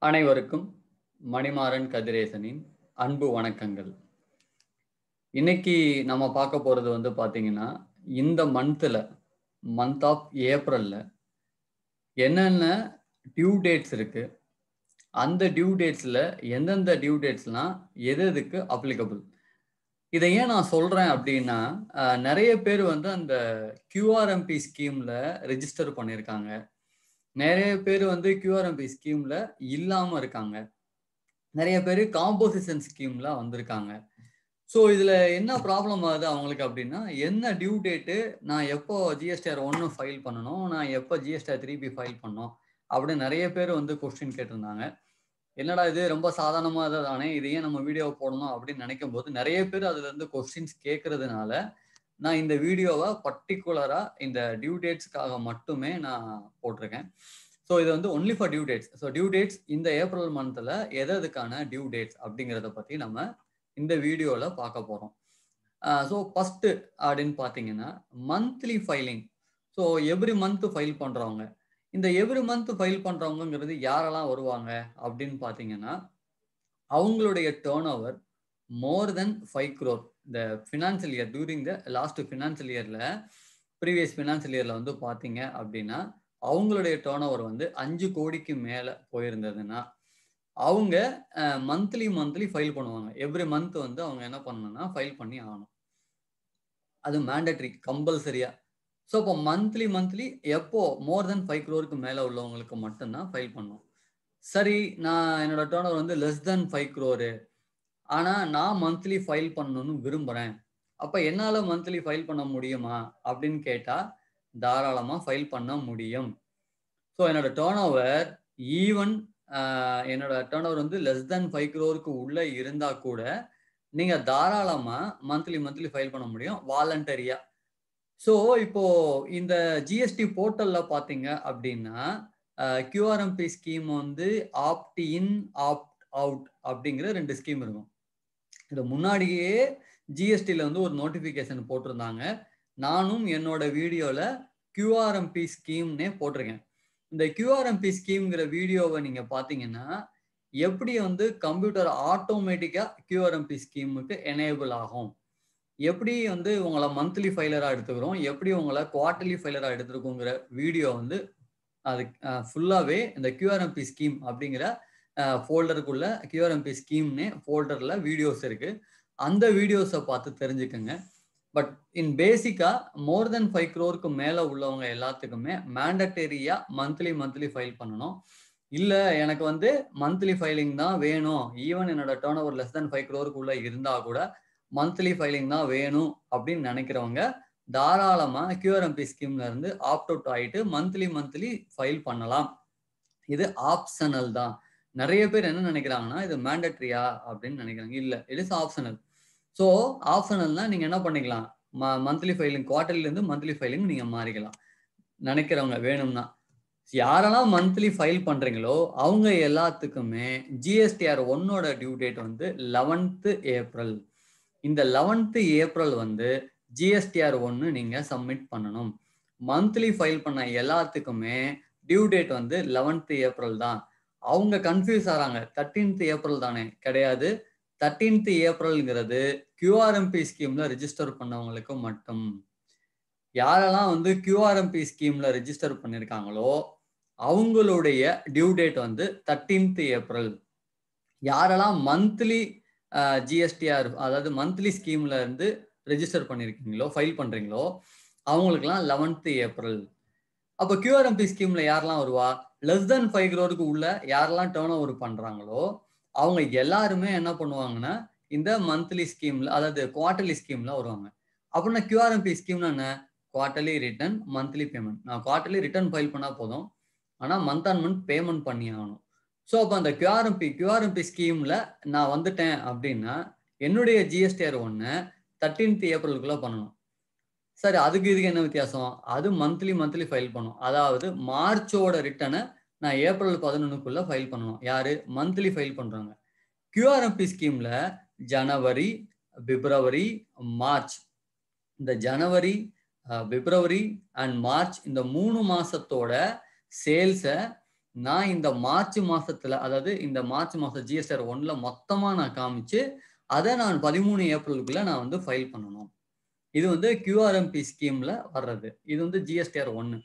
அனைவருக்கும் மணிமாறன் கதிரேசனின் அன்பு வணக்கங்கள் இன்னைக்கு நம்ம பார்க்க போறது வந்து பாத்தீங்கன்னா இந்த மந்த்ல மந்த் ஆஃப் ஏப்ரல்ல என்னென்ன டியூ டேட்ஸ் இருக்கு அந்த டியூ டேட்ஸ்ல எந்தெந்த டியூ டேட்ஸ்லாம் எது எதுக்கு அப்ளிகபிள் இதை ஏன் நான் சொல்றேன் அப்படின்னா அஹ், நிறைய பேர் வந்து அந்த கியூஆர்எம்பி ஸ்கீம்ல ரெஜிஸ்டர் பண்ணியிருக்காங்க நிறைய பேர் வந்து கியூஆர்எம்பி ஸ்கீம்ல இல்லாம இருக்காங்க நிறைய பேர் காம்போசிஷன் ஸ்கீம்ல வந்திருக்காங்க ஸோ இதுல என்ன ப்ராப்ளம் ஆகுது அவங்களுக்கு அப்படின்னா என்ன டியூ டேட்டு நான் எப்போ ஜிஎஸ்டிஆர் ஒன்று ஃபைல் பண்ணணும் நான் எப்போ ஜிஎஸ்டிஆர் த்ரீ பி ஃபைல் பண்ணணும் அப்படின்னு நிறைய பேர் வந்து கொஸ்டின் கேட்டிருந்தாங்க என்னடா இது ரொம்ப சாதாரணமாக தானே இது ஏன் நம்ம வீடியோ போடணும் அப்படின்னு நினைக்கும் போது நிறைய பேர் அதுல இருந்து கொஸ்டின்ஸ் கேட்கறதுனால நான் இந்த வீடியோவை பர்டிகுலரா இந்த டியூ டேட்ஸ்க்காக மட்டுமே நான் போட்டிருக்கேன் ஸோ இது வந்து only for due dates so due dates இந்த ஏப்ரல் மந்த்ல எது எதுக்கான டியூ டேட்ஸ் அப்படிங்கிறத பத்தி நம்ம இந்த வீடியோவில் பார்க்க போகிறோம் ஸோ ஃபஸ்ட்டு அப்படின்னு பார்த்தீங்கன்னா monthly filing so every month file பண்ணுறவங்க இந்த எவ்ரி மந்த் ஃபைல் பண்ணுறவங்கிறது யாரெல்லாம் வருவாங்க அப்படின்னு பார்த்தீங்கன்னா அவங்களுடைய turnover more then five crore இந்த financial year during the last financial இயரில் ப்ரீவியஸ் ஃபினான்சியல் இயரில் வந்து பார்த்தீங்க அப்படின்னா அவங்களுடைய டேர்ன் ஓவர் வந்து அஞ்சு கோடிக்கு மேலே போயிருந்ததுன்னா அவங்க மந்த்லி மந்த்லி ஃபைல் பண்ணுவாங்க எவ்ரி மந்த் வந்து அவங்க என்ன பண்ணணும்னா ஃபைல் பண்ணி ஆகணும் அது மேண்டட்ரி கம்பல்சரியா ஸோ இப்போ மந்த்லி மந்த்லி எப்போ மோர் தென் ஃபைவ் க்ரோருக்கு மேலே உள்ளவங்களுக்கு மட்டும்தான் ஃபைல் பண்ணும் சரி நான் என்னோட டேர்னர் வந்து லெஸ் தென் ஃபைவ் க்ரோரு ஆனால் நான் மந்த்லி ஃபைல் பண்ணணும்னு விரும்புகிறேன் அப்போ என்னால் மந்த்லி ஃபைல் பண்ண முடியுமா அப்படின்னு கேட்டால் தாராளமாக ஃபைல் பண்ண முடியும் ஸோ என்னோட டேர்ன் ஓவர் ஈவன் என்னோட டேர்ன் ஓவர் வந்து லெஸ் தென் ஃபைவ் க்ரோருக்கு உள்ளே இருந்தால் கூட நீங்கள் தாராளமாக மந்த்லி மந்த்லி ஃபைல் பண்ண முடியும் வாலண்டரியாக ஸோ இப்போ இந்த ஜிஎஸ்டி போர்ட்டலில் பார்த்தீங்க அப்படின்னா கியூஆர்எம்பி ஸ்கீம் வந்து ஆப்ட் இன் ஆப்ட் அவுட் அப்படிங்கிற ரெண்டு ஸ்கீம் இருக்கும் இது முன்னாடியே ஜிஎஸ்டியில் வந்து ஒரு நோட்டிஃபிகேஷன் போட்டிருந்தாங்க நானும் என்னோட வீடியோவில் கியூஆர்எம்பி ஸ்கீம்னே போட்டிருக்கேன் இந்த கியூஆர்எம்பி ஸ்கீம்ங்கிற வீடியோவை நீங்கள் பார்த்தீங்கன்னா எப்படி வந்து கம்ப்யூட்டர் ஆட்டோமேட்டிக்காக கியூஆர்எம்பி ஸ்கீமுக்கு எனேபிள் ஆகும் எப்படி வந்து உங்களை மந்த்லி ஃபைலராக எடுத்துக்கிறோம் எப்படி உங்களை குவார்டர்லி ஃபைலராக எடுத்துருக்கோங்கிற வீடியோ வந்து அது ஃபுல்லாகவே இந்த கியூஆர்எம்பி ஸ்கீம் அப்படிங்கிற ஃபோல்டருக்குள்ள கியூஆர்எம்பி ஸ்கீம்னே ஃபோல்டரில் வீடியோஸ் இருக்குது அந்த வீடியோஸை பார்த்து தெரிஞ்சுக்கோங்க பட் இன் பேசிக்காக மோர் தென் ஃபைவ் க்ரோருக்கு மேலே உள்ளவங்க எல்லாத்துக்குமே மேண்டட்டரியாக மந்த்லி மந்த்லி ஃபைல் பண்ணணும் இல்லை எனக்கு வந்து மந்த்லி ஃபைலிங் தான் வேணும் ஈவன் என்னோட turnover less then five க்ரோருக்குள்ளே இருந்தால் கூட மந்த்லி ஃபைலிங் தான் வேணும் அப்படின்னு நினைக்கிறவங்க தாராளமாக கியூஆர்எம்பி ஸ்கீம்ல இருந்து ஆப்ட் அவுட் ஆகிட்டு மந்த்லி மந்த்லி ஃபைல் பண்ணலாம் இது ஆப்ஷனல் தான் நிறைய பேர் என்ன நினைக்கிறாங்கன்னா இது மேண்டட்ரியா அப்படின்னு நினைக்கிறாங்க இல்லை இட் இஸ் ஆப்ஷனல் ஸோ ஆப்ஷனல்னா நீங்கள் என்ன பண்ணிக்கலாம் மந்த்லி ஃபைலிங் குவார்டர்லேருந்து மந்த்லி ஃபைலிங் நீங்கள் மாறிக்கலாம் நினைக்கிறவங்க வேணும்னா யாரெல்லாம் மந்த்லி ஃபைல் பண்ணுறீங்களோ அவங்க எல்லாத்துக்குமே ஜிஎஸ்டிஆர் ஒன்னோட டியூ டேட் வந்து லெவன்த்து ஏப்ரல் இந்த லெவன்த்து ஏப்ரல் வந்து ஜிஎஸ்டிஆர் ஒன்று நீங்கள் சப்மிட் பண்ணணும் மந்த்லி ஃபைல் பண்ண எல்லாத்துக்குமே டியூ டேட் வந்து லெவன்த்து ஏப்ரல் தான் அவங்க கன்ஃபியூஸ் ஆகிறாங்க தேர்ட்டீன்த் ஏப்ரல் தானே கிடையாது தேர்ட்டீன்த் ஏப்ரல்ங்கிறது கியூஆர்எம்பி ஸ்கீமில் ரிஜிஸ்டர் பண்ணவங்களுக்கு மட்டும் யாரெல்லாம் வந்து கியூஆர்எம்பி ஸ்கீமில் ரிஜிஸ்டர் பண்ணியிருக்காங்களோ அவங்களுடைய டியூ டேட் வந்து தேர்ட்டீன்த் ஏப்ரல் யாரெல்லாம் மந்த்லி ஜிஎஸ்டிஆர் அதாவது மந்த்லி ஸ்கீம்ல இருந்து ரெஜிஸ்டர் பண்ணியிருக்கீங்களோ ஃபைல் பண்ணுறீங்களோ அவங்களுக்குலாம் லெவன்த்து ஏப்ரல் அப்போ கியூஆர்எம்பி ஸ்கீம்ல யாரெல்லாம் வருவா லெஸ் தென் ஃபைவ் க்ரோருக்கு உள்ள யாரெல்லாம் டேர்ன் ஓவர் பண்ணுறாங்களோ அவங்க எல்லாருமே என்ன பண்ணுவாங்கன்னா இந்த மந்த்லி ஸ்கீம்ல அதாவது குவார்டர்லி ஸ்கீம்ல வருவாங்க அப்படின்னா கியூஆர்எம்பி ஸ்கீம்னா என்ன குவார்டர்லி ரிட்டர்ன் மந்த்லி பேமெண்ட் நான் குவார்டர்லி ரிட்டர்ன் ஃபைல் பண்ணால் போதும் ஆனால் மந்த் ஆன் மந்த் பேமெண்ட் பண்ணி ஆகணும் ஸோ அப்போ அந்த கியூஆர்எம்பி கியூஆர்எம்பி ஸ்கீமில் நான் வந்துட்டேன் அப்படின்னா என்னுடைய ஜிஎஸ்டிஆர் ஒன்று தேர்ட்டீன்த் ஏப்ரலுக்குள்ளே பண்ணணும் சரி அதுக்கு இதுக்கு என்ன வித்தியாசம் அது மந்த்லி மந்த்லி ஃபைல் பண்ணும் அதாவது மார்ச்சோட ரிட்டனை நான் ஏப்ரல் பதினொன்றுக்குள்ளே ஃபைல் பண்ணணும் யார் மந்த்லி ஃபைல் பண்ணுறாங்க கியூஆர்எம்பி ஸ்கீமில் ஜனவரி பிப்ரவரி மார்ச் இந்த ஜனவரி பிப்ரவரி அண்ட் மார்ச் இந்த மூணு மாசத்தோட சேல்ஸை நான் இந்த மார்ச் மாசத்துல அதாவது இந்த மார்ச் மாசம் ஜிஎஸ்டிஆர் ஒன்ல மொத்தமா நான் காமிச்சு அதை நான் பதிமூணு ஏப்ரலுக்குள்ள நான் வந்து ஃபைல் பண்ணணும் இது வந்து கியூஆர்எம்பி ஸ்கீம்ல வர்றது இது வந்து ஜிஎஸ்டிஆர் ஒன்னு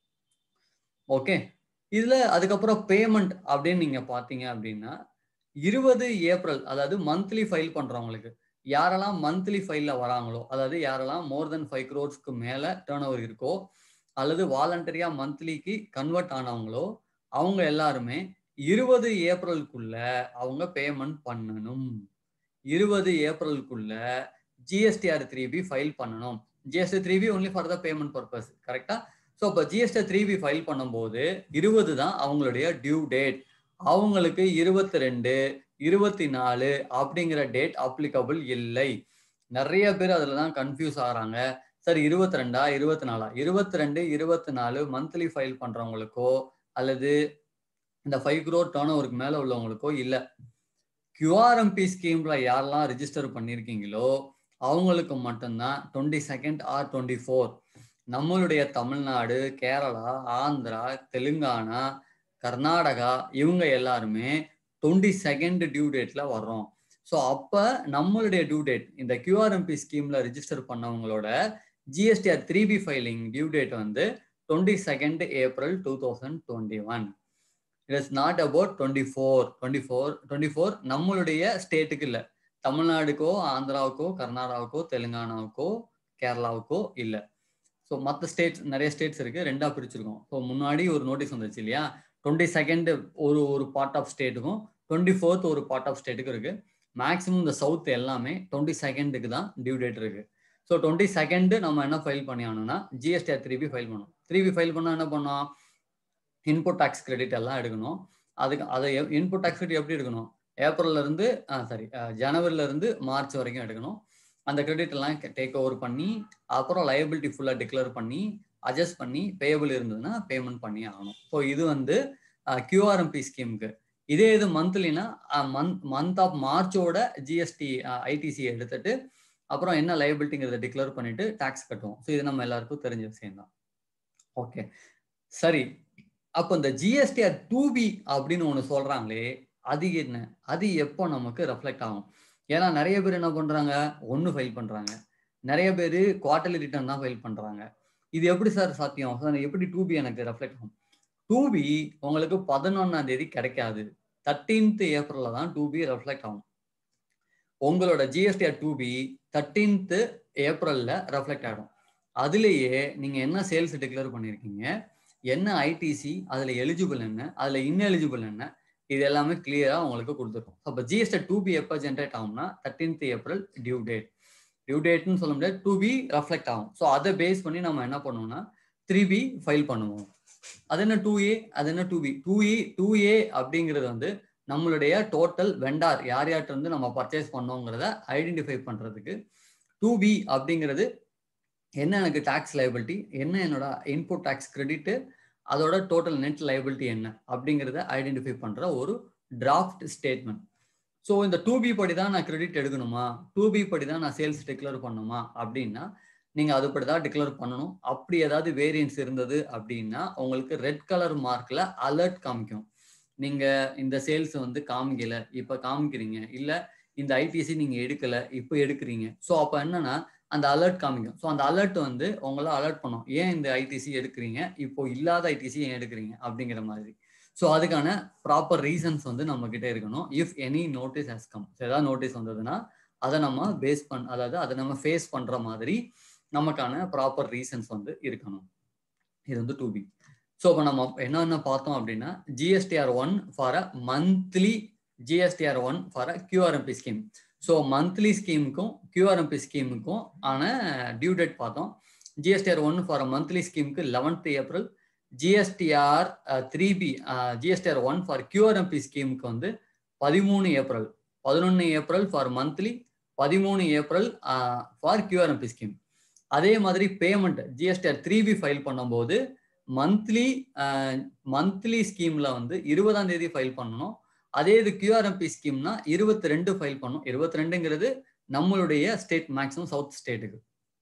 ஓகே இதுல அதுக்கப்புறம் பேமெண்ட் அப்படின்னு நீங்க பாத்தீங்க அப்படின்னா இருபது ஏப்ரல் அதாவது மந்த்லி ஃபைல் பண்றவங்களுக்கு யாரெல்லாம் மந்த்லி ஃபைல்ல வராங்களோ அதாவது யாரெல்லாம் மோர் தென் ஃபைவ் க்ரோர்ஸ்க்கு மேல டேர்ன் ஓவர் இருக்கோ அல்லது வாலண்டரியா மந்த்லிக்கு கன்வெர்ட் ஆனவங்களோ அவங்க எல்லாருமே இருபது ஏப்ரலுக்குள்ள அவங்க பேமெண்ட் பண்ணணும் இருபது ஏப்ரலுக்குள்ள ஜிஎஸ்டிஆர் த்ரீ பி ஃபைல் பண்ணணும் GST three B only for the payment purpose கரெக்டா ஸோ இப்போ ஜிஎஸ்டி த்ரீ பி ஃபைல் பண்ணும்போது இருபது தான் அவங்களுடைய டியூ டேட் அவங்களுக்கு இருபத்தி ரெண்டு இருபத்தி நாலு அப்படிங்கிற டேட் அப்ளிகபிள் இல்லை நிறைய பேர் அதில் தான் கன்ஃபியூஸ் ஆகிறாங்க சார் இருபத்தி ரெண்டா இருபத்தி நாலா இருபத்தி ரெண்டு இருபத்தி நாலு மந்த்லி ஃபைல் பண்ணுறவங்களுக்கோ அல்லது இந்த ஃபைவ் க்ரோர் டேர்ன் ஓவருக்கு மேலே உள்ளவங்களுக்கோ இல்லை கியூஆர்எம்பி ஸ்கீம்ல யாரெல்லாம் ரிஜிஸ்டர் பண்ணியிருக்கீங்களோ அவங்களுக்கு மட்டும்தான் twenty second or twenty four நம்மளுடைய தமிழ்நாடு கேரளா ஆந்திரா தெலுங்கானா கர்நாடகா இவங்க எல்லாருமே டுவெண்ட்டி செகண்ட் டியூ டேட்ல வர்றோம் ஸோ அப்போ நம்மளுடைய டியூ டேட் இந்த கியூஆர்எம்பி ஸ்கீம்ல ரிஜிஸ்டர் பண்ணவங்களோட GSTR three B filing due date வந்து twenty second April two thousand twenty one it is not about twenty four twenty four twenty four நம்மளுடைய ஸ்டேட்டுக்கு இல்லை தமிழ்நாடுக்கோ ஆந்திராவுக்கோ கர்நாடகாவுக்கோ தெலுங்கானாவுக்கோ கேரளாவுக்கோ இல்லை ஸோ மற்ற ஸ்டேட்ஸ் நிறைய ஸ்டேட்ஸ் இருக்கு ரெண்டா பிரிச்சிருக்கோம் ஸோ முன்னாடி ஒரு நோட்டீஸ் வந்துச்சு இல்லையா டுவெண்ட்டி செகண்ட் ஒரு ஒரு பார்ட் ஆஃப் ஸ்டேட்டுக்கும் டுவெண்ட்டி ஃபோர்த் ஒரு பார்ட் ஆஃப் ஸ்டேட்டுக்கும் இருக்கு மேக்ஸிமம் இந்த சவுத் எல்லாமே டுவெண்ட்டி செகண்டுக்கு தான் டியூ டேட் இருக்கு ஸோ டுவெண்ட்டி செகண்டு நம்ம என்ன ஃபைல் பண்ணி ஆகணும்னா ஜிஎஸ்டிஆர் த்ரீ பி ஃபைல் பண்ணணும் த்ரீ பி ஃபைல் பண்ணால் என்ன பண்ணோம் இன்புட் டேக்ஸ் கிரெடிட் எல்லாம் எடுக்கணும் அதுக்கு அதை இன்புட் டேக்ஸ் கிரெடிட் எப்படி எடுக்கணும் ஏப்ரல்ல இருந்து சாரி ஜனவரில இருந்து மார்ச் வரைக்கும் எடுக்கணும் அந்த கிரெடிட் எல்லாம் டேக் ஓவர் பண்ணி அப்புறம் லயபிலிட்டி ஃபுல்லாக டிக்ளேர் பண்ணி அட்ஜஸ்ட் பண்ணி பேயபிள் இருந்ததுன்னா பேமெண்ட் பண்ணி ஆகணும் ஸோ இது வந்து கியூஆர்எம்பி ஸ்கீமுக்கு இதே இது மந்த்லினா மந்த் மந்த் ஆஃப் மார்ச்சோட ஜிஎஸ்டி ஐடிசி எடுத்துட்டு அப்புறம் என்ன லயபிலிட்டிங்கிறத டிக்ளேர் பண்ணிட்டு டேக்ஸ் கட்டுவோம் ஸோ இது நம்ம எல்லாருக்கும் தெரிஞ்ச விஷயம் தான் ஓகே சரி அப்போ இந்த ஜிஎஸ்டிஆர் டூ பி அப்படின்னு ஒன்று சொல்றாங்களே அது என்ன அது எப்போ நமக்கு ரெஃப்ளெக்ட் ஆகும் ஏன்னா நிறைய பேர் என்ன பண்றாங்க ஒன்று ஃபைல் பண்றாங்க நிறைய பேர் குவார்டர்லி ரிட்டர்ன் தான் ஃபைல் பண்றாங்க இது எப்படி சார் சாத்தியம் சார் எப்படி டூ பி எனக்கு ரெஃப்ளெக்ட் ஆகும் டூ பி உங்களுக்கு பதினொன்னாம் தேதி கிடைக்காது தேர்ட்டீன்த் ஏப்ரல்ல தான் டூ பி ரெஃப்ளெக்ட் ஆகும் உங்களோட ஜிஎஸ்டிஆர் டூ பி தேர்ட்டீன்த் ஏப்ரல்ல ரெஃப்ளெக்ட் ஆகிடும் அதுலேயே நீங்க என்ன சேல்ஸ் டிக்ளேர் பண்ணியிருக்கீங்க என்ன ஐடிசி அதுல எலிஜிபிள் என்ன அதுல இன்எலிஜிபிள் என்ன இது எல்லாமே கிளியரா உங்களுக்கு கொடுத்துருக்கும் அப்போ ஜிஎஸ்டி டூ பி எப்போ ஜென்ரேட் ஆகும்னா thirteenth April due date due டேட்னு சொல்ல முடியாது டூ பி ரெஃப்ளெக்ட் ஆகும் ஸோ அதை பேஸ் பண்ணி நம்ம என்ன பண்ணுவோம்னா த்ரீ பி ஃபைல் பண்ணுவோம் அது என்ன டூ ஏ அது என்ன two B two A two A அப்படிங்கிறது வந்து நம்மளுடைய டோட்டல் வெண்டார் யார் யார்கிட்ட இருந்து நம்ம பர்ச்சேஸ் பண்ணோங்கிறத ஐடென்டிஃபை பண்றதுக்கு டூ பி அப்படிங்கிறது என்ன எனக்கு டேக்ஸ் லைபிலிட்டி என்ன என்னோட இன்புட் டேக்ஸ் கிரெடிட்டு அதோட டோட்டல் நெட் லைபிலிட்டி என்ன அப்படிங்கிறத ஐடென்டிஃபை பண்ற ஒரு டிராஃப்ட் ஸ்டேட்மெண்ட் ஸோ இந்த டூ பி படி தான் நான் கிரெடிட் எடுக்கணுமா டூ பி படி தான் நான் சேல்ஸ் டிக்ளேர் பண்ணணுமா அப்படின்னா நீங்க அதுபடி தான் டிக்ளேர் பண்ணணும் அப்படி ஏதாவது வேரியன்ஸ் இருந்தது அப்படின்னா உங்களுக்கு ரெட் கலர் மார்க்ல அலர்ட் காமிக்கும் நீங்க இந்த சேல்ஸ் வந்து காமிக்கல இப்ப காமிக்கிறீங்க இல்ல இந்த ஐடிசி நீங்க எடுக்கல இப்போ எடுக்கிறீங்க ஸோ அப்போ என்னன்னா அந்த அலர்ட் காமிக்கும் ஸோ அந்த அலர்ட் வந்து உங்களை அலர்ட் பண்ணும் ஏன் இந்த ஐடிசி எடுக்கிறீங்க இப்போ இல்லாத ஐடிசி ஏன் எடுக்கிறீங்க அப்படிங்கிற மாதிரி ஸோ அதுக்கான ப்ராப்பர் ரீசன்ஸ் வந்து நம்ம கிட்ட இருக்கணும் if any notice has come ஏதாவது நோட்டீஸ் வந்ததுன்னா அதை நம்ம பேஸ் பண் அதாவது அதை நம்ம ஃபேஸ் பண்ற மாதிரி நமக்கான ப்ராப்பர் ரீசன்ஸ் வந்து இருக்கணும் இது வந்து டூ பி ஸோ இப்போ நம்ம என்னென்ன பார்த்தோம் அப்படின்னா GSTR one for a monthly GSTR one for a QRMP scheme so monthly ஸ்கீமுக்கும் கியூஆர்எம்பி ஸ்கீமுக்கும் ஆன டியூ டேட் பார்த்தோம் ஜிஎஸ்டிஆர் ஒன் ஃபார் மந்த்லி ஸ்கீமுக்கு eleventh April GSTR three B GSTR one for QRMP ஸ்கீமுக்கு வந்து பதிமூணு ஏப்ரல் பதினொன்று ஏப்ரல் ஃபார் மந்த்லி பதிமூணு ஏப்ரல் ஃபார் கியூஆர்எம்பி ஸ்கீம் அதே மாதிரி payment GSTR three B file பண்ணும்போது மந்த்லி மந்த்லி ஸ்கீம்ல வந்து இருபதாம் தேதி ஃபைல் பண்ணணும் அதே இது கியூஆர்எம்பி ஸ்கீம்னா இருபத்தி ரெண்டு ஃபைல் பண்ணும் இருபத்தி ரெண்டுங்கிறது நம்மளுடைய ஸ்டேட் மேக்ஸிமம் சவுத் ஸ்டேட்டுக்கு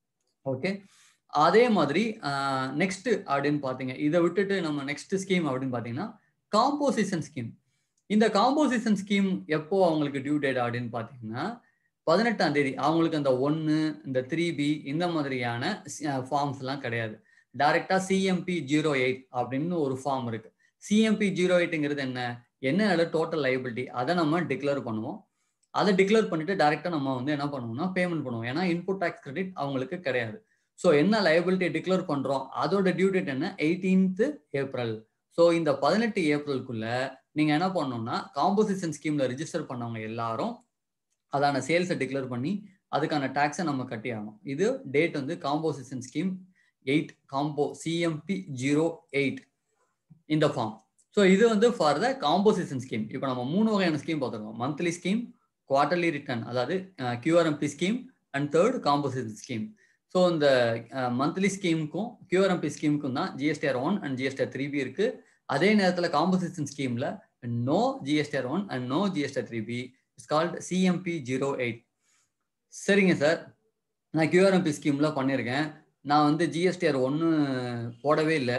ஓகே அதே மாதிரி நெக்ஸ்ட் அப்படின்னு பார்த்தீங்க இதை விட்டுட்டு நம்ம நெக்ஸ்ட் ஸ்கீம் அப்படின்னு பார்த்தீங்கன்னா காம்போசிஷன் ஸ்கீம் இந்த காம்போசிஷன் ஸ்கீம் எப்போ அவங்களுக்கு டியூ டேட் அப்படின்னு பார்த்தீங்கன்னா பதினெட்டாம் தேதி அவங்களுக்கு அந்த ஒன்று இந்த த்ரீ பி இந்த மாதிரியான ஃபார்ம்ஸ் எல்லாம் கிடையாது டைரக்டா சிஎம்பி ஜீரோ எயிட் அப்படின்னு ஒரு ஃபார்ம் இருக்கு சிஎம்பி ஜீரோ எயிட்டுங்கிறது என்ன என்ன டோட்டல் லைபிலிட்டி அதை நம்ம டிக்ளேர் பண்ணுவோம் அதை டிக்ளேர் பண்ணிட்டு டைரக்டா நம்ம வந்து என்ன பண்ணுவோம்னா பேமெண்ட் பண்ணுவோம் ஏன்னா இன்புட் டேக்ஸ் கிரெடிட் அவங்களுக்கு கிடையாது ஸோ என்ன லைபிலிட்டி டிக்ளேர் பண்றோம் அதோட டியூ டேட் என்ன எயிட்டீன்த் ஏப்ரல் ஸோ இந்த பதினெட்டு ஏப்ரலுக்குள்ள நீங்க என்ன பண்ணணும்னா காம்போசிஷன் ஸ்கீம்ல ரிஜிஸ்டர் பண்ணவங்க எல்லாரும் அதான சேல்ஸை டிக்ளேர் பண்ணி அதுக்கான டேக்ஸை நம்ம கட்டி ஆகணும் இது டேட் வந்து composition scheme eight combo CMP zero eight இந்த ஃபார்ம் ஸோ இது வந்து ஃபார் த காம்போசிஷன் ஸ்கீம் இப்போ நம்ம மூணு வகையான ஸ்கீம் பார்த்துருக்கோம் மந்த்லி ஸ்கீம் குவார்டர்லி ரிட்டர்ன் அதாவது QRMP scheme and third composition scheme so இந்த மந்த்லி ஸ்கீமுக்கும் கியூஆர்எம்பி ஸ்கீமுக்கும் தான் GSTR one and GSTR three B இருக்கு அதே நேரத்தில் காம்போசிஷன் ஸ்கீம்ல no GSTR one and no GSTR three B it's called CMP zero eight சரிங்க சார் நான் கியூஆர்எம்பி ஸ்கீம்ல பண்ணியிருக்கேன் நான் வந்து ஜிஎஸ்டிஆர் ஒன்று போடவே இல்லை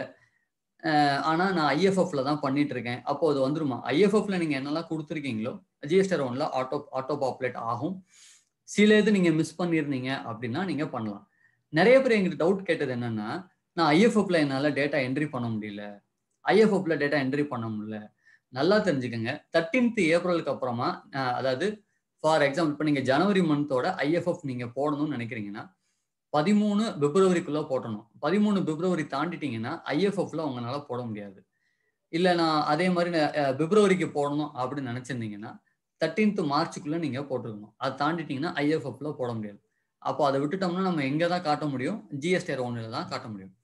ஆனால் நான் ஐஎஃப்எஃப்ல தான் பண்ணிட்டு இருக்கேன் அப்போ அது வந்துருமா ஐஎஃப்எஃப்ல நீங்கள் என்னெல்லாம் கொடுத்துருக்கீங்களோ ஜிஎஸ்டிஆர் ஒன்ல ஆட்டோ ஆட்டோ பாப்புலேட் ஆகும் சில இது நீங்கள் மிஸ் பண்ணியிருந்தீங்க அப்படின்னா நீங்கள் பண்ணலாம் நிறைய பேர் எங்களுக்கு டவுட் கேட்டது என்னன்னா நான் ஐஎஃப்எஃப்ல என்னால் டேட்டா என்ட்ரி பண்ண முடியல ஐஎஃப்எஃப்ல டேட்டா என்ட்ரி பண்ண முடியல நல்லா தெரிஞ்சுக்கோங்க தேர்ட்டீன்த் ஏப்ரலுக்கு அப்புறமா அதாவது ஃபார் எக்ஸாம்பிள் இப்போ நீங்கள் ஜனவரி மந்தோட ஐஎஃப்எஃப் நீங்கள் போடணும்னு நினைக்கிறீங்கன்னா பதிமூணு பிப்ரவரிக்குள்ளே போட்டணும் பதிமூணு பிப்ரவரி தாண்டிட்டீங்கன்னா ஐஎஃப்எஃப்ல உங்களால போட முடியாது இல்லை நான் அதே மாதிரி பிப்ரவரிக்கு போடணும் அப்படின்னு நினச்சிருந்தீங்கன்னா தேர்ட்டீன்த் மார்ச்சுக்குள்ளே நீங்கள் போட்டுருக்கணும் அதை தாண்டிட்டீங்கன்னா ஐஎஃப்எஃப்ல போட முடியாது அப்போ அதை விட்டுட்டோம்னா நம்ம எங்கே தான் காட்ட முடியும் ஜிஎஸ்டிஆர் ஒன்றில் தான் காட்ட முடியும்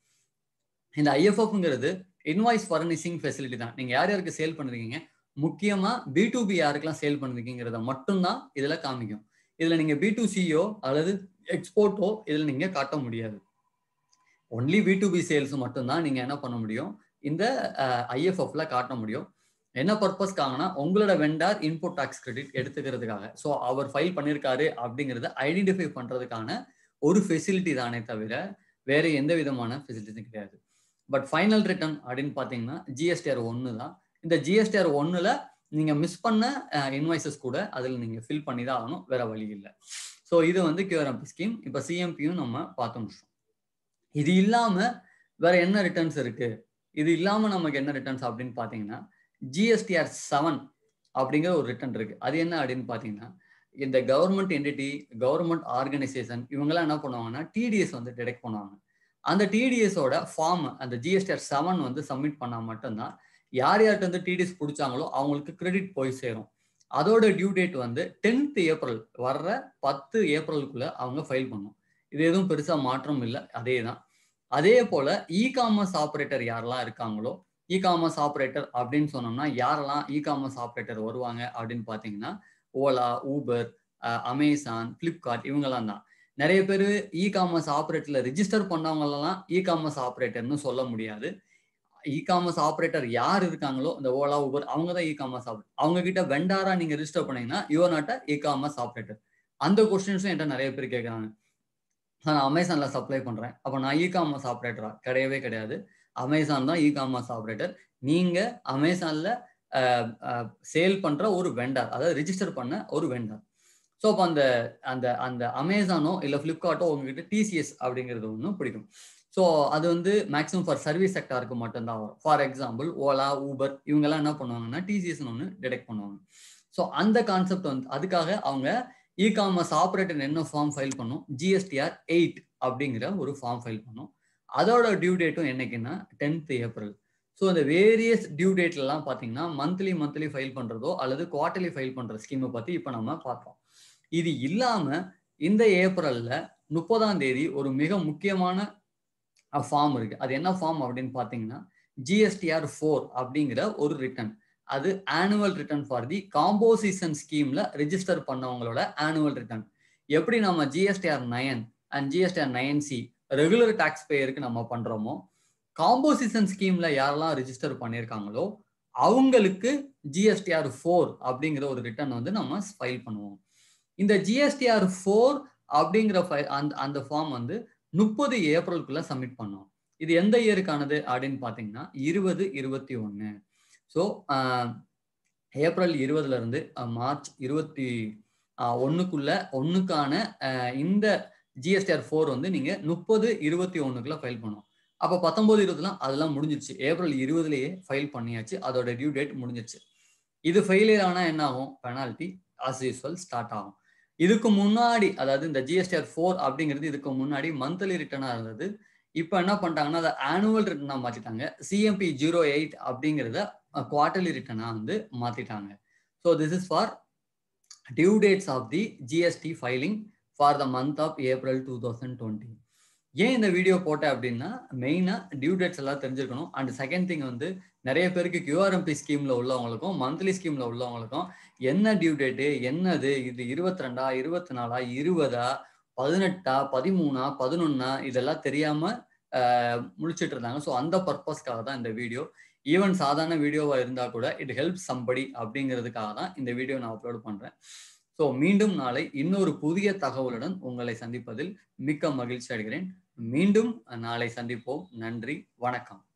இந்த ஐஎஃப்எஃப்ங்கிறது இன்வாய்ஸ் ஃபர்னிஷிங் ஃபெசிலிட்டி தான் நீங்கள் யார் யாருக்கு சேல் பண்ணிருக்கீங்க முக்கியமாக பி டு பி யாருக்கெல்லாம் சேல் பண்ணிருக்கீங்கிறத மட்டும்தான் இதில் காமிக்கும் இதில் நீங்கள் பி டு சிஓ அல்லது எக்ஸ்போர்ட்டோ இதில் நீங்கள் காட்ட முடியாது only B to B sales மட்டும்தான் நீங்கள் என்ன பண்ண முடியும் இந்த ஐஎஃப்எஃப்ல காட்ட முடியும் என்ன பர்பஸ்க்காகனா உங்களோட வெண்டார் இன்புட் டாக்ஸ் கிரெடிட் எடுத்துக்கிறதுக்காக ஸோ அவர் ஃபைல் பண்ணியிருக்காரு அப்படிங்கிறத ஐடென்டிஃபை பண்ணுறதுக்கான ஒரு ஃபெசிலிட்டி தானே தவிர வேற எந்த விதமான ஃபெசிலிட்டிஸும் கிடையாது பட் ஃபைனல் ரிட்டர்ன் அப்படின்னு பார்த்தீங்கன்னா ஜிஎஸ்டிஆர் ஒன்று தான் இந்த ஜிஎஸ்டிஆர் ஒன்றில் நீங்கள் மிஸ் பண்ண இன்வாய்சஸ் கூட அதில் நீங்கள் ஃபில் பண்ணி தான் ஆகணும் வேற வழி இல்லை ஸோ இது வந்து கியூஆர்எம்பி ஸ்கீம் இப்போ சிஎம்பியும் நம்ம பார்த்து முடிச்சோம் இது இல்லாமல் வேற என்ன ரிட்டர்ன்ஸ் இருக்கு இது இல்லாமல் நமக்கு என்ன ரிட்டர்ன்ஸ் அப்படின்னு பார்த்தீங்கன்னா ஜிஎஸ்டிஆர் செவன் அப்படிங்கிற ஒரு ரிட்டர்ன் இருக்கு அது என்ன அப்படின்னு பார்த்தீங்கன்னா இந்த கவர்மெண்ட் என்டிட்டி கவர்மெண்ட் ஆர்கனைசேஷன் இவங்கெல்லாம் என்ன பண்ணுவாங்கன்னா டிடிஎஸ் வந்து டிடெக்ட் பண்ணுவாங்க அந்த டிடிஎஸோட ஃபார்ம் அந்த ஜிஎஸ்டிஆர் செவன் வந்து சப்மிட் பண்ணால் மட்டும்தான் யார் யார்கிட்ட வந்து டிடிஎஸ் பிடிச்சாங்களோ அவங்களுக்கு கிரெடிட் போய் சேரும் அதோட டியூ டேட் வந்து டென்த் ஏப்ரல் வர்ற பத்து ஏப்ரலுக்குள்ள அவங்க ஃபைல் பண்ணும் இது எதுவும் பெருசா மாற்றம் இல்லை அதே தான் அதே போல இ காமர்ஸ் ஆப்ரேட்டர் யாரெல்லாம் இருக்காங்களோ இ காமர்ஸ் ஆப்ரேட்டர் அப்படின்னு சொன்னோம்னா யாரெல்லாம் இ காமர்ஸ் ஆப்ரேட்டர் வருவாங்க அப்படின்னு பார்த்தீங்கன்னா ஓலா ஊபர் அமேசான் பிளிப்கார்ட் இவங்கெல்லாம் தான் நிறைய பேர் இ காமர்ஸ் ஆப்ரேட்டர்ல ரிஜிஸ்டர் பண்ணவங்களெல்லாம் இ காமர்ஸ் ஆப்ரேட்டர்னு சொல்ல முடியாது இ காமர்ஸ் ஆப்ரேட்டர் யார் இருக்காங்களோ இந்த ஓலா ஊபர் அவங்க தான் இ காமர்ஸ் ஆப்ரேட்டர் அவங்க கிட்ட வெண்டாரா நீங்க ரிஜிஸ்டர் பண்ணீங்கன்னா your not e commerce operator அந்த கொஸ்டின்ஸும் என்கிட்ட நிறைய பேர் கேட்குறாங்க நான் அமேசான்ல சப்ளை பண்றேன் அப்போ நான் இ காமர்ஸ் ஆப்ரேட்டரா கிடையவே கிடையாது அமேசான் தான் இ காமர்ஸ் ஆப்ரேட்டர் நீங்க அமேசான்ல சேல் பண்ற ஒரு வெண்டார் அதாவது ரிஜிஸ்டர் பண்ண ஒரு வெண்டார் ஸோ அப்போ அந்த அந்த அந்த அமேசானோ இல்லை ஃப்ளிப்கார்ட்டோ உங்ககிட்ட டிசிஎஸ் அப்படிங்கிறது ஒன்று பிடிக்கும் ஸோ அது வந்து மேக்ஸிமம் ஃபார் சர்வீஸ் செக்டாருக்கு மட்டும்தான் வரும் ஃபார் எக்ஸாம்பிள் ஓலா ஊபர் இவங்கெல்லாம் என்ன பண்ணுவாங்கன்னா டிசிஎஸ்னு ஒன்று டிடெக்ட் பண்ணுவாங்க ஸோ அந்த கான்செப்ட் வந்து அதுக்காக அவங்க இ காமர்ஸ் ஆப்ரேட்டர் என்ன ஃபார்ம் ஃபைல் பண்ணும் ஜிஎஸ்டிஆர் எயிட் அப்படிங்கிற ஒரு ஃபார்ம் ஃபைல் பண்ணும் அதோட டியூ டேட்டும் என்னைக்குன்னா டென்த் ஏப்ரல் ஸோ இந்த வேரியஸ் டியூ டேட்லலாம் பார்த்தீங்கன்னா மந்த்லி மந்த்லி ஃபைல் பண்ணுறதோ அல்லது குவார்டர்லி ஃபைல் பண்ணுற ஸ்கீமை பற்றி இப்போ நம்ம பார்த்தோம் இது இல்லாமல் இந்த ஏப்ரலில் முப்பதாம் தேதி ஒரு மிக முக்கியமான ஃபார்ம் இருக்கு அது என்ன ஃபார்ம் அப்படின்னு பார்த்தீங்கன்னா ஜிஎஸ்டிஆர் ஃபோர் அப்படிங்கிற ஒரு ரிட்டர்ன் அது annual return for the composition ஸ்கீம்ல ரிஜிஸ்டர் பண்ணவங்களோட ஆனுவல் ரிட்டர்ன் எப்படி நம்ம GSTR nine and GSTR nine C regular tax பேயருக்கு நம்ம பண்றோமோ காம்போசிஷன் ஸ்கீம்ல யாரெல்லாம் ரிஜிஸ்டர் பண்ணியிருக்காங்களோ அவங்களுக்கு ஜிஎஸ்டிஆர் ஃபோர் அப்படிங்கிற ஒரு ரிட்டர்ன் வந்து நம்ம ஃபைல் பண்ணுவோம் இந்த ஜிஎஸ்டிஆர் ஃபோர் அப்படிங்கிற அந்த அந்த ஃபார்ம் வந்து முப்பது ஏப்ரலுக்குள்ள சப்மிட் பண்ணோம் இது எந்த இயருக்கானது அப்படின்னு பார்த்தீங்கன்னா இருபது இருபத்தி ஒன்று ஸோ ஏப்ரல் இருபதுல இருந்து மார்ச் இருபத்தி ஒன்றுக்குள்ள ஒன்றுக்கான இந்த ஜிஎஸ்டிஆர் ஃபோர் வந்து நீங்க முப்பது இருபத்தி ஒன்றுக்குள்ள ஃபைல் பண்ணணும் அப்போ பத்தொன்பது இருபதுலாம் அதெல்லாம் முடிஞ்சிருச்சு ஏப்ரல் இருபதுலேயே ஃபைல் பண்ணியாச்சு அதோட டியூ டேட் முடிஞ்சிருச்சு இது ஃபெயிலியர் ஆனால் என்ன ஆகும் பெனால்ட்டி ஆஸ் யூஸ்வல் ஸ்டார்ட் ஆகும் இதுக்கு முன்னாடி அதாவது இந்த ஜிஎஸ்டிஆர் ஃபோர் அப்படிங்கிறது இதுக்கு முன்னாடி மந்த்லி ரிட்டர்னாக இருந்தது இப்போ என்ன பண்ணிட்டாங்கன்னா அதை ஆனுவல் ரிட்டர்னாக மாற்றிட்டாங்க சிஎம்பி ஜீரோ எயிட் அப்படிங்கிறத குவார்டர்லி ரிட்டர்னாக வந்து மாற்றிட்டாங்க so this is for due dates of the GST filing for the month of April two thousand twenty ஏன் இந்த வீடியோ போட்டேன் அப்படின்னா மெயினாக டியூ டேட்ஸ் எல்லாம் தெரிஞ்சிருக்கணும் அண்ட் செகண்ட் திங் வந்து நிறைய பேருக்கு கியூஆர்எம்பி ஸ்கீமில் உள்ளவங்களுக்கும் மந்த்லி ஸ்கீமில் உள்ளவங்களுக்கும் என்ன டியூ டேட்டு என்னது இது இருபத்தி ரெண்டா இருபத்தி நாலா இருபதா பதினெட்டா பதிமூணா பதினொன்னா இதெல்லாம் தெரியாமல் முழிச்சிட்டு இருந்தாங்க ஸோ அந்த பர்பஸ்க்காக தான் இந்த வீடியோ ஈவன் சாதாரண வீடியோவாக இருந்தால் கூட இட் ஹெல்ப் சம்படி அப்படிங்கிறதுக்காக தான் இந்த வீடியோ நான் அப்லோட் பண்ணுறேன் ஸோ மீண்டும் நாளை இன்னொரு புதிய தகவலுடன் உங்களை சந்திப்பதில் மிக்க மகிழ்ச்சி அடைகிறேன் மீண்டும் நாளை சந்திப்போம் நன்றி வணக்கம்